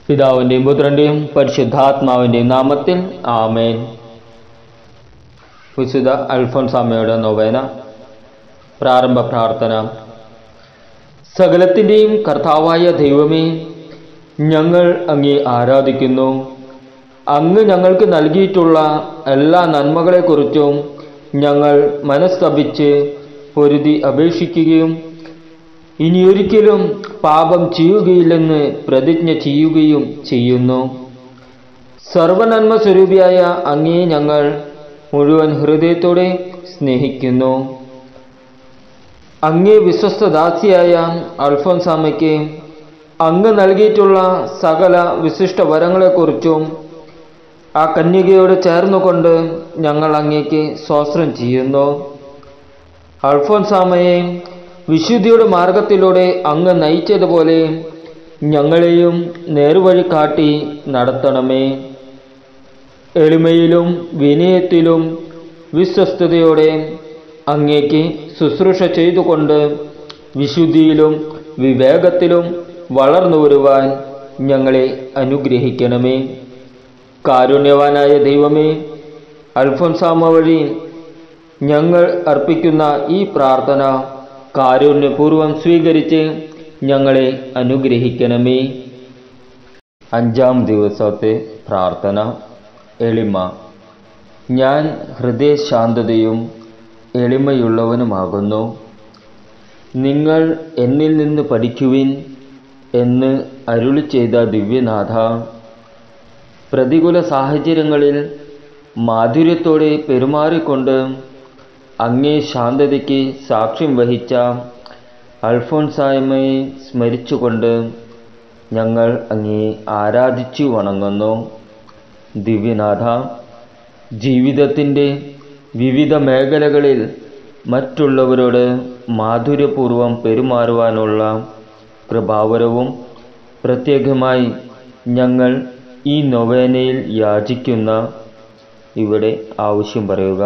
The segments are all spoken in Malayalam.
പിതാവിൻ്റെയും പുത്രൻ്റെയും പരിശുദ്ധാത്മാവിൻ്റെയും നാമത്തിൽ ആമേൻ വിശുദ്ധ അൽഫോൻസാമയുടെ നൊവേന പ്രാരംഭ പ്രാർത്ഥന സകലത്തിൻ്റെയും കർത്താവായ ദൈവമേ ഞങ്ങൾ അങ്ങേ ആരാധിക്കുന്നു അങ്ങ് ഞങ്ങൾക്ക് നൽകിയിട്ടുള്ള എല്ലാ നന്മകളെക്കുറിച്ചും ഞങ്ങൾ മനസ്തപിച്ച് പൊരുതി അപേക്ഷിക്കുകയും ഇനിയൊരിക്കലും പാപം ചെയ്യുകയില്ലെന്ന് പ്രതിജ്ഞ ചെയ്യുകയും ചെയ്യുന്നു സർവനന്മ സ്വരൂപിയായ അങ്ങേ ഞങ്ങൾ മുഴുവൻ ഹൃദയത്തോടെ സ്നേഹിക്കുന്നു അങ്ങേ വിശ്വസ്തദാസിയായ അൽഫോൻസാമയ്ക്ക് അങ്ങ് നൽകിയിട്ടുള്ള സകല വിശിഷ്ട വരങ്ങളെക്കുറിച്ചും ആ കന്യകയോട് ചേർന്നുകൊണ്ട് ഞങ്ങൾ അങ്ങേക്ക് സ്വാശ്രം ചെയ്യുന്നു അൽഫോൻസാമയെ വിശുദ്ധിയുടെ മാർഗത്തിലൂടെ അങ്ങ് നയിച്ചതുപോലെ ഞങ്ങളെയും നേർവഴി കാട്ടി നടത്തണമേ എളിമയിലും വിനയത്തിലും വിശ്വസ്തയോടെ അങ്ങേക്ക് ശുശ്രൂഷ ചെയ്തുകൊണ്ട് വിശുദ്ധിയിലും വിവേകത്തിലും വളർന്നു വരുവാൻ ഞങ്ങളെ അനുഗ്രഹിക്കണമേ കാരുണ്യവാനായ ദൈവമേ അൽഫോൻസാമ വഴി ഞങ്ങൾ അർപ്പിക്കുന്ന ഈ പ്രാർത്ഥന കാരുണ്യപൂർവം സ്വീകരിച്ച് ഞങ്ങളെ അനുഗ്രഹിക്കണമേ അഞ്ചാം ദിവസത്തെ പ്രാർത്ഥന എളിമ ഞാൻ ഹൃദയശാന്തതയും എളിമയുള്ളവനുമാകുന്നു നിങ്ങൾ എന്നിൽ നിന്ന് പഠിക്കുവിൻ എന്ന് അരുളി ചെയ്ത ദിവ്യനാഥ പ്രതികൂല സാഹചര്യങ്ങളിൽ മാധുര്യത്തോടെ പെരുമാറിക്കൊണ്ട് അങ്ങേ ശാന്തതയ്ക്ക് സാക്ഷ്യം വഹിച്ച അൽഫോൻസായ്മയെ സ്മരിച്ചുകൊണ്ട് ഞങ്ങൾ അങ്ങേ ആരാധിച്ചു വണങ്ങുന്നു ദിവ്യനാഥ ജീവിതത്തിൻ്റെ വിവിധ മേഖലകളിൽ മറ്റുള്ളവരോട് മാധുര്യപൂർവം പെരുമാറുവാനുള്ള കൃപാവരവും പ്രത്യേകമായി ഞങ്ങൾ ഈ നൊവേനയിൽ യാചിക്കുന്ന ഇവിടെ ആവശ്യം പറയുക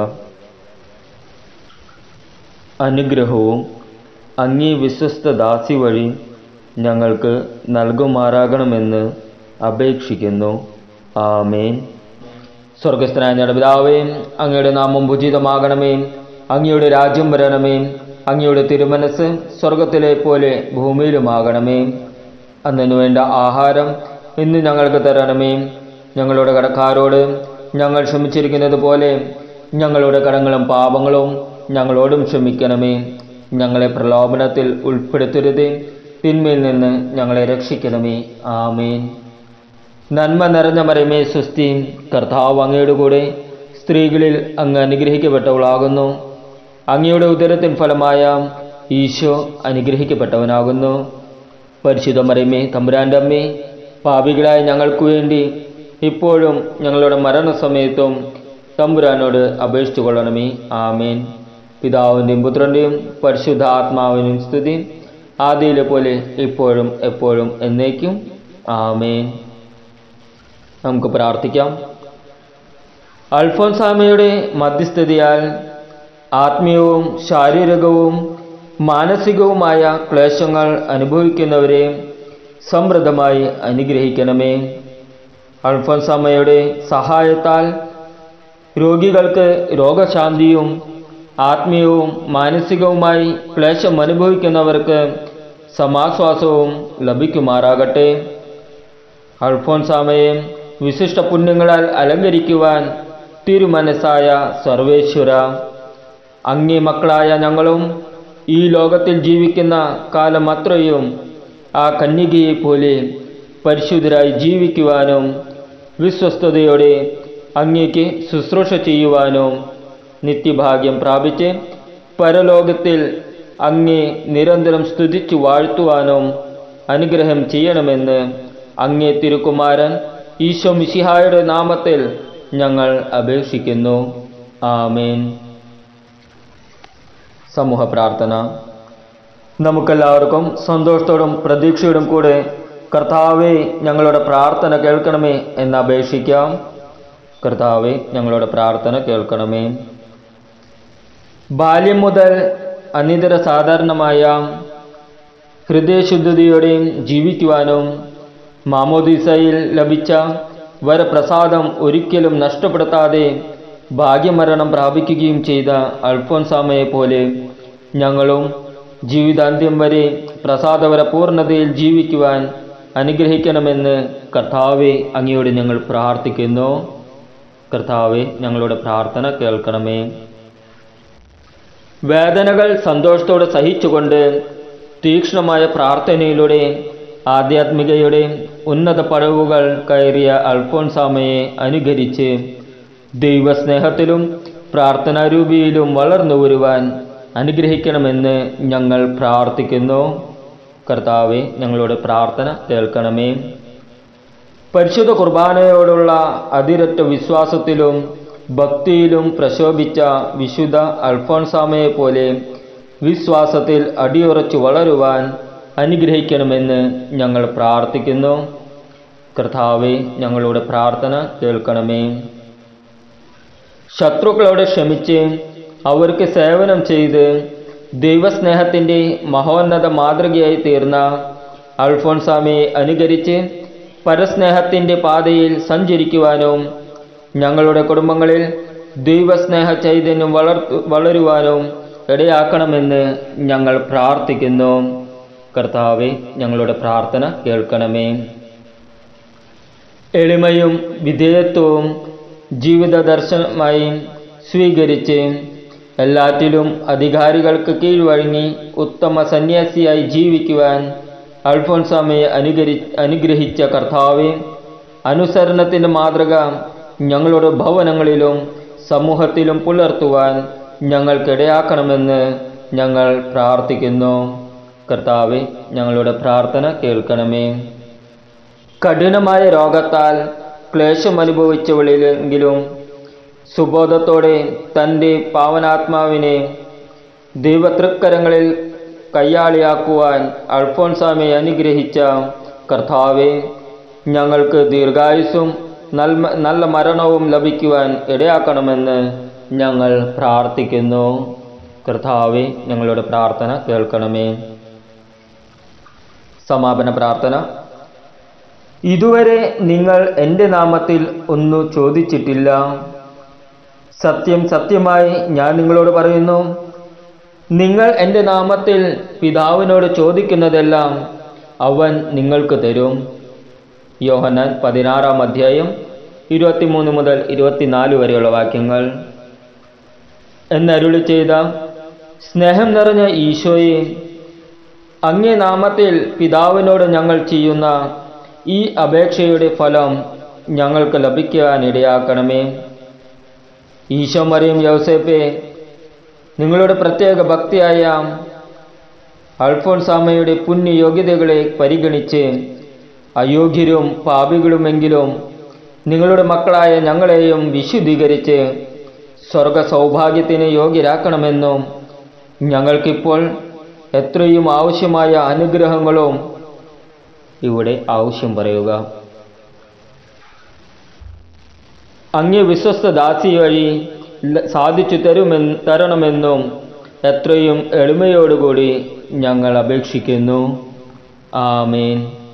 അനുഗ്രഹവും അങ്ങേ വിശ്വസ്ത ദാസി വഴി ഞങ്ങൾക്ക് നൽകുമാറാകണമെന്ന് അപേക്ഷിക്കുന്നു ആമേൻ സ്വർഗസ്ഥനായ ഞങ്ങളുടെ പിതാവേ അങ്ങയുടെ നാമം ഭുജിതമാകണമേ അങ്ങയുടെ രാജ്യം വരണമേ അങ്ങയുടെ തിരുമനസ് സ്വർഗത്തിലെ പോലെ ഭൂമിയിലുമാകണമേ അന്നിനു വേണ്ട ആഹാരം ഇന്ന് ഞങ്ങൾക്ക് തരണമേ ഞങ്ങളുടെ കടക്കാരോട് ഞങ്ങൾ ക്ഷമിച്ചിരിക്കുന്നത് പോലെ ഞങ്ങളുടെ കടങ്ങളും പാപങ്ങളും ഞങ്ങളോടും ക്ഷമിക്കണമേ ഞങ്ങളെ പ്രലോഭനത്തിൽ ഉൾപ്പെടുത്തരുതേ തിന്മയിൽ നിന്ന് ഞങ്ങളെ രക്ഷിക്കണമേ ആമേൻ നന്മ നിറഞ്ഞ മരമേ സ്വസ്തി കർത്താവ് അങ്ങയുടെ കൂടെ സ്ത്രീകളിൽ അങ്ങ് അനുഗ്രഹിക്കപ്പെട്ടവളാകുന്നു അങ്ങയുടെ ഉദരത്തിൻ ഫലമായ ഈശോ അനുഗ്രഹിക്കപ്പെട്ടവനാകുന്നു പരിശുദ്ധ മരമേ തമ്പുരാൻ്റെ അമ്മേ പാപികളായ ഞങ്ങൾക്ക് വേണ്ടി ഇപ്പോഴും ഞങ്ങളുടെ മരണസമയത്തും തമ്പുരാനോട് അപേക്ഷിച്ചു കൊള്ളണമേ ആമേൻ പിതാവിൻ്റെയും പുത്രൻ്റെയും പരിശുദ്ധ ആത്മാവിനും സ്തുതി ആദ്യയിലെ പോലെ ഇപ്പോഴും എപ്പോഴും എന്നേക്കും ആമേൻ നമുക്ക് പ്രാർത്ഥിക്കാം അൽഫോൻസാമയുടെ മധ്യസ്ഥതയാൽ ആത്മീയവും ശാരീരികവും മാനസികവുമായ ക്ലേശങ്ങൾ അനുഭവിക്കുന്നവരെ സമൃദ്ധമായി അനുഗ്രഹിക്കണമേ അൽഫോൻസാമയുടെ സഹായത്താൽ രോഗികൾക്ക് രോഗശാന്തിയും ആത്മീയവും മാനസികവുമായി ക്ലേശം അനുഭവിക്കുന്നവർക്ക് സമാശ്വാസവും ലഭിക്കുമാറാകട്ടെ അൽഫോൻസാമയെ വിശിഷ്ട പുണ്യങ്ങളാൽ അലങ്കരിക്കുവാൻ തിരുമനസ്സായ സർവേശ്വര അങ്ങേ മക്കളായ ഞങ്ങളും ഈ ലോകത്തിൽ ജീവിക്കുന്ന കാലം അത്രയും ആ കന്യകയെ പോലെ പരിശുദ്ധരായി ജീവിക്കുവാനും വിശ്വസ്തയോടെ അങ്ങേക്ക് ശുശ്രൂഷ ചെയ്യുവാനും നിത്യഭാഗ്യം പ്രാപിച്ച് പരലോകത്തിൽ അങ്ങേ നിരന്തരം സ്തുതിച്ചു വാഴ്ത്തുവാനും അനുഗ്രഹം ചെയ്യണമെന്ന് അങ്ങേ തിരുക്കുമാരൻ ഈശോ മിശിഹായുടെ നാമത്തിൽ ഞങ്ങൾ അപേക്ഷിക്കുന്നു ആമേൻ സമൂഹ പ്രാർത്ഥന നമുക്കെല്ലാവർക്കും സന്തോഷത്തോടും പ്രതീക്ഷയോടും കൂടെ കർത്താവെ ഞങ്ങളുടെ പ്രാർത്ഥന കേൾക്കണമേ എന്ന് അപേക്ഷിക്കാം കർത്താവെ ഞങ്ങളുടെ പ്രാർത്ഥന കേൾക്കണമേ ബാല്യം മുതൽ അനിതര സാധാരണമായ ഹൃദയശുദ്ധതയോടെയും ജീവിക്കുവാനും മാമോദിസയിൽ ലഭിച്ച വരപ്രസാദം ഒരിക്കലും നഷ്ടപ്പെടുത്താതെ ഭാഗ്യമരണം പ്രാപിക്കുകയും ചെയ്ത അൽഫോൻസാമയെ പോലെ ഞങ്ങളും ജീവിതാന്ത്യം വരെ പ്രസാദവര പൂർണ്ണതയിൽ ജീവിക്കുവാൻ അനുഗ്രഹിക്കണമെന്ന് കർത്താവെ അങ്ങയോട് ഞങ്ങൾ പ്രാർത്ഥിക്കുന്നു കർത്താവെ ഞങ്ങളുടെ പ്രാർത്ഥന കേൾക്കണമേ വേദനകൾ സന്തോഷത്തോടെ സഹിച്ചുകൊണ്ട് തീക്ഷ്ണമായ പ്രാർത്ഥനയിലൂടെ ആധ്യാത്മികയുടെ ഉന്നത പടവുകൾ കയറിയ അൽഫോൻസാമയെ അനുകരിച്ച് ദൈവസ്നേഹത്തിലും പ്രാർത്ഥനാരൂപിയിലും വളർന്നു വരുവാൻ അനുഗ്രഹിക്കണമെന്ന് ഞങ്ങൾ പ്രാർത്ഥിക്കുന്നു കർത്താവെ ഞങ്ങളുടെ പ്രാർത്ഥന കേൾക്കണമേ പരിശുദ്ധ കുർബാനയോടുള്ള അതിരറ്റ വിശ്വാസത്തിലും ഭക്തിയിലും പ്രശോഭിച്ച വിശുദ്ധ അൽഫോൺസാമയെ പോലെ വിശ്വാസത്തിൽ അടിയുറച്ചു വളരുവാൻ അനുഗ്രഹിക്കണമെന്ന് ഞങ്ങൾ പ്രാർത്ഥിക്കുന്നു കർത്താവെ ഞങ്ങളുടെ പ്രാർത്ഥന കേൾക്കണമേ ശത്രുക്കളോട് ക്ഷമിച്ച് അവർക്ക് സേവനം ചെയ്ത് ദൈവസ്നേഹത്തിൻ്റെ മഹോന്നത മാതൃകയായി തീർന്ന അൽഫോൺസാമയെ അനുകരിച്ച് പരസ്നേഹത്തിൻ്റെ പാതയിൽ സഞ്ചരിക്കുവാനും ഞങ്ങളുടെ കുടുംബങ്ങളിൽ ദൈവസ്നേഹ ചൈതന്യം വളർത്തു വളരുവാനും ഇടയാക്കണമെന്ന് ഞങ്ങൾ പ്രാർത്ഥിക്കുന്നു കർത്താവെ ഞങ്ങളുടെ പ്രാർത്ഥന കേൾക്കണമേ എളിമയും വിധേയത്വവും ജീവിത ദർശനമായി സ്വീകരിച്ച് എല്ലാറ്റിലും അധികാരികൾക്ക് കീഴ്വഴങ്ങി ഉത്തമ സന്യാസിയായി ജീവിക്കുവാൻ അൽഫോൻസാമയെ അനുകരി അനുഗ്രഹിച്ച കർത്താവെ അനുസരണത്തിൻ്റെ മാതൃക ഞങ്ങളുടെ ഭവനങ്ങളിലും സമൂഹത്തിലും പുലർത്തുവാൻ ഞങ്ങൾക്കിടയാക്കണമെന്ന് ഞങ്ങൾ പ്രാർത്ഥിക്കുന്നു കർത്താവെ ഞങ്ങളുടെ പ്രാർത്ഥന കേൾക്കണമേ കഠിനമായ രോഗത്താൽ ക്ലേശം അനുഭവിച്ചവളിലെങ്കിലും സുബോധത്തോടെ തൻ്റെ പാവനാത്മാവിനെ ദൈവതൃക്കരങ്ങളിൽ കയ്യാളിയാക്കുവാൻ അൽഫോൺസാമയെ അനുഗ്രഹിച്ച കർത്താവെ ഞങ്ങൾക്ക് ദീർഘായുസ്സും നല്ല നല്ല മരണവും ലഭിക്കുവാൻ ഇടയാക്കണമെന്ന് ഞങ്ങൾ പ്രാർത്ഥിക്കുന്നു കർത്താവെ ഞങ്ങളുടെ പ്രാർത്ഥന കേൾക്കണമേ സമാപന പ്രാർത്ഥന ഇതുവരെ നിങ്ങൾ എൻ്റെ നാമത്തിൽ ഒന്നു ചോദിച്ചിട്ടില്ല സത്യം സത്യമായി ഞാൻ നിങ്ങളോട് പറയുന്നു നിങ്ങൾ എൻ്റെ നാമത്തിൽ പിതാവിനോട് ചോദിക്കുന്നതെല്ലാം അവൻ നിങ്ങൾക്ക് തരും യോഹന്നാൻ പതിനാറാം അധ്യായം ഇരുപത്തിമൂന്ന് മുതൽ ഇരുപത്തിനാല് വരെയുള്ള വാക്യങ്ങൾ എന്നരുളി ചെയ്ത സ്നേഹം നിറഞ്ഞ ഈശോയെ അങ്ങേ നാമത്തിൽ പിതാവിനോട് ഞങ്ങൾ ചെയ്യുന്ന ഈ അപേക്ഷയുടെ ഫലം ഞങ്ങൾക്ക് ലഭിക്കാനിടയാക്കണമേ ഈശോ മറിയം യൗസേപ്പെ നിങ്ങളുടെ പ്രത്യേക ഭക്തിയായ അൽഫോൺസാമയുടെ പുണ്യ യോഗ്യതകളെ പരിഗണിച്ച് അയോഗ്യരും പാപികളുമെങ്കിലും നിങ്ങളുടെ മക്കളായ ഞങ്ങളെയും വിശുദ്ധീകരിച്ച് സ്വർഗ സൗഭാഗ്യത്തിന് യോഗ്യരാക്കണമെന്നും ഞങ്ങൾക്കിപ്പോൾ എത്രയും ആവശ്യമായ അനുഗ്രഹങ്ങളും ഇവിടെ ആവശ്യം പറയുക അങ്ങേ വിശ്വസ്ത ദാസി വഴി ല- സാധിച്ചു തരുമെന്ന് തരണമെന്നും എത്രയും എളിമയോടുകൂടി ഞങ്ങൾ അപേക്ഷിക്കുന്നു ആമേൻ